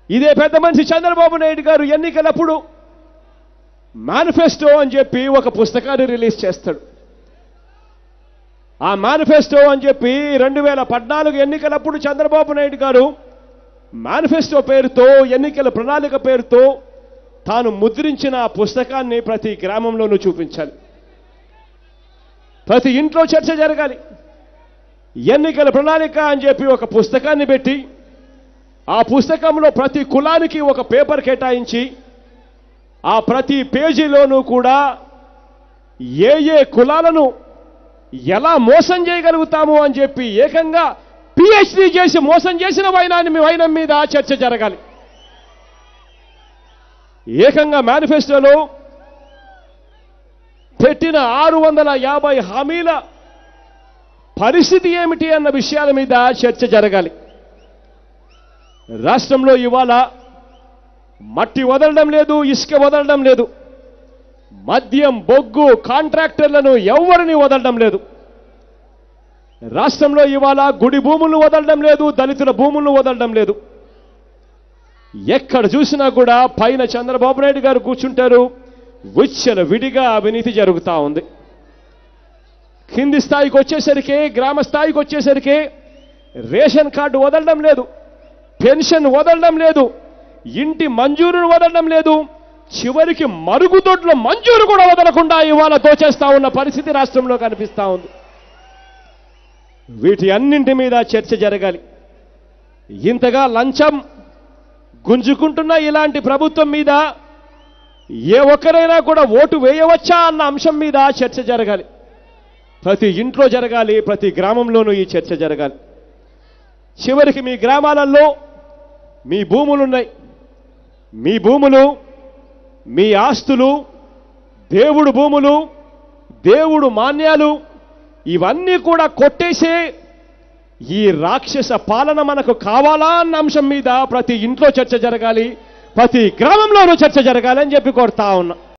ఇదే పెద్ద మనిషి చంద్రబాబు నాయుడు గారు ఎన్నికలప్పుడు మేనిఫెస్టో అని చెప్పి ఒక పుస్తకాన్ని రిలీజ్ చేస్తాడు ఆ మేనిఫెస్టో అని చెప్పి రెండు వేల పద్నాలుగు ఎన్నికలప్పుడు చంద్రబాబు నాయుడు గారు మేనిఫెస్టో పేరుతో ఎన్నికల ప్రణాళిక పేరుతో తాను ముద్రించిన ఆ పుస్తకాన్ని ప్రతి గ్రామంలోనూ చూపించాలి ప్రతి ఇంట్లో చర్చ జరగాలి ఎన్నికల ప్రణాళిక అని చెప్పి ఒక పుస్తకాన్ని పెట్టి ఆ పుస్తకంలో ప్రతి కులానికి ఒక పేపర్ కేటాయించి ఆ ప్రతి పేజీలోనూ కూడా ఏ ఏ కులాలను ఎలా మోసం చేయగలుగుతాము అని చెప్పి ఏకంగా పిహెచ్డి చేసి మోసం చేసిన వైనాన్ని వైనం మీద చర్చ జరగాలి ఏకంగా మేనిఫెస్టోలో పెట్టిన ఆరు వందల యాభై హామీల పరిస్థితి ఏమిటి అన్న విషయాల మీద చర్చ జరగాలి రాష్ట్రంలో ఇవాళ మట్టి వదలడం లేదు ఇసుక వదలడం లేదు మద్యం బొగ్గు కాంట్రాక్టర్లను ఎవరిని వదలడం లేదు రాష్ట్రంలో ఇవాళ గుడి భూములను వదలడం లేదు దళితుల భూములను వదలడం లేదు ఎక్కడ చూసినా కూడా పైన చంద్రబాబు నాయుడు గారు కూర్చుంటారు విచ్చల విడిగా అవినీతి జరుగుతూ ఉంది కింది స్థాయికి వచ్చేసరికి గ్రామ స్థాయికి వచ్చేసరికి రేషన్ కార్డు వదలడం లేదు పెన్షన్ వదలడం లేదు ఇంటి మంజూరును వదలడం లేదు చివరికి మరుగుదొడ్ల మంజూరు కూడా వదలకుండా ఇవాళ దోచేస్తా ఉన్న పరిస్థితి రాష్ట్రంలో కనిపిస్తా ఉంది వీటి అన్నింటి మీద చర్చ జరగాలి ఇంతగా లంచం గుంజుకుంటున్న ఇలాంటి ప్రభుత్వం మీద ఏ ఒక్కరైనా కూడా ఓటు వేయవచ్చా అన్న అంశం మీద చర్చ జరగాలి ప్రతి ఇంట్లో జరగాలి ప్రతి గ్రామంలోనూ ఈ చర్చ జరగాలి చివరికి మీ గ్రామాలలో మీ భూములున్నాయి మీ భూములు మీ ఆస్తులు దేవుడు భూములు దేవుడు మాన్యాలు ఇవన్నీ కూడా కొట్టేసే ఈ రాక్షస పాలన మనకు కావాలా అన్న అంశం మీద ప్రతి ఇంట్లో చర్చ జరగాలి ప్రతి గ్రామంలోనూ చర్చ జరగాలి అని చెప్పి కోరుతా ఉన్నా